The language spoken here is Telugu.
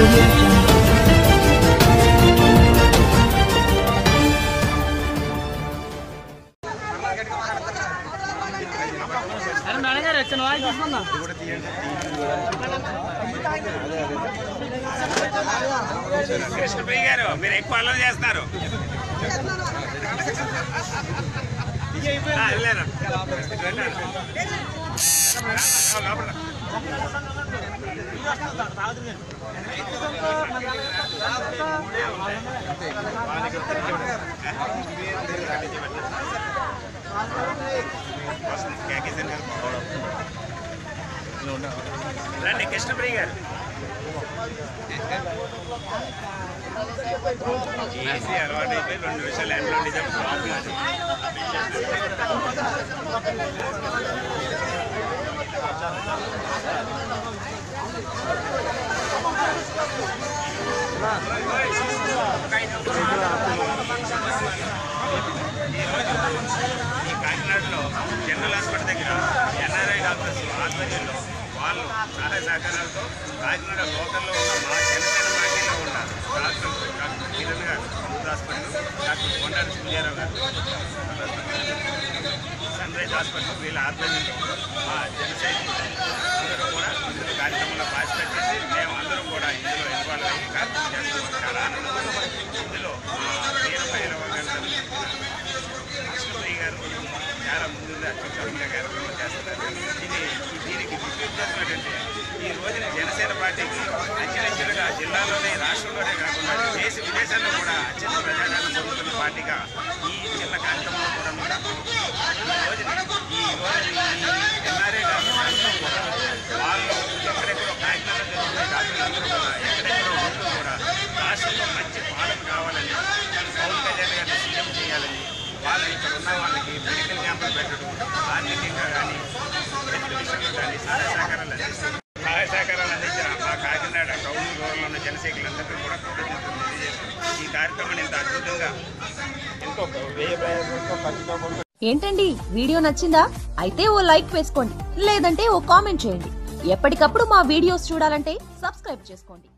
audio jungle. అరే మేడం గారు వచ్చిన వాళ్ళు తీసుకున్నా కృష్ణప్రియ గారు మీరు ఎక్కువ అల్లరి చేస్తున్నారు ఆ, వెళ్ళారు. వెళ్ళారు. లోపల. వస్తుంది. కేకేశాను కదా. రండి కృష్ణప్రియ గారు ఏసీ అలవాటు అయిపోయి రెండు నిమిషాలు ఎండలో నిజం ప్రాబ్లం అది. ఈ కాకినాడలో జనరల్ హాస్పిటల్ దగ్గర ఎన్ఆర్ఐ డాక్టర్స్ ఆధ్వర్యంలో వాళ్ళు సహాయ సహకారాలతో కాకినాడ లోకల్లో ఉన్న మా జనసేన పార్టీలో ఉన్న డాక్టర్స్ డాక్టర్ కిరణ్ గారు youth hospital doctor Kondari Suryarao గారు సన్ రైజ్ హాస్పిటల్ వీళ్ళ ఆధ్వర్యంలో మా జనసేన అందరూ కూడా ఇందులో కార్యక్రమంలో పార్టిసిపేట్ చేసి మేము అందరం కూడా ఇందులో ఇన్వాల్వ్ అయ్యి కార్యక్రమం చేస్తున్నాం చాలా ఆనందంగా ఉంది. ఇందులో మా వీర భైరవ గారు తరపున కృష్ణప్రియ గారు చాలా ముందుగా అత్యుత్తమంగా కార్యక్రమం చేస్తున్నారు ఇది దీనికి ముఖ్య ఉద్దేశం ఏంటంటే ఈ రోజున జనసేన పార్టీకి అత్యధికంగా జిల్లాలోనే రాష్ట్రంలోనే కాకుండా దేశ విదేశాల్లో కూడా అత్యంత ప్రజాదరణ పొందుతున్న పార్టీగా ఈ చిన్న కార్యక్రమంలో కూడా కూడా ఈ రోజున ఈ రోజు ఈ ఎన్ఆర్ఏ డాక్టర్లందరూ కూడా వాళ్ళు ఎక్కడెక్కడో కాకినాడ జరుగుతున్న డాక్టర్లందరూ కూడా ఎక్కడెక్కడో ఉంటూ కూడా రాష్ట్రంలో మంచి పాలన కావాలని పవన్ కళ్యాణ్ గారిని సీఎం చేయాలని వాళ్ళు ఇక్కడ ఉన్న వాళ్ళకి మెడికల్ క్యాంపులు పెట్టడం ఆర్థికంగా కానీ ప్రతి విషయంలో కానీ సహాయ సహకారాలు అందిస్తారు సహాయ సహకారాలు అందించిన మా కాకినాడ టౌన్ గోవర్లో ఉన్న జనసైకులందరికీ కూడా కృతజ్ఞతలు తెలియజేస్తున్నాం ఈ కార్యక్రమాన్ని ఇంత అద్భుతంగా ఎంతో వ్యయ ప్రయాసంతో ఖర్చుతో కూడుకున్న ఏంటండి వీడియో నచ్చిందా అయితే ఓ లైక్ వేసుకోండి లేదంటే ఓ కామెంట్ చేయండి ఎప్పటికప్పుడు మా వీడియోస్ చూడాలంటే సబ్స్క్రైబ్ చేసుకోండి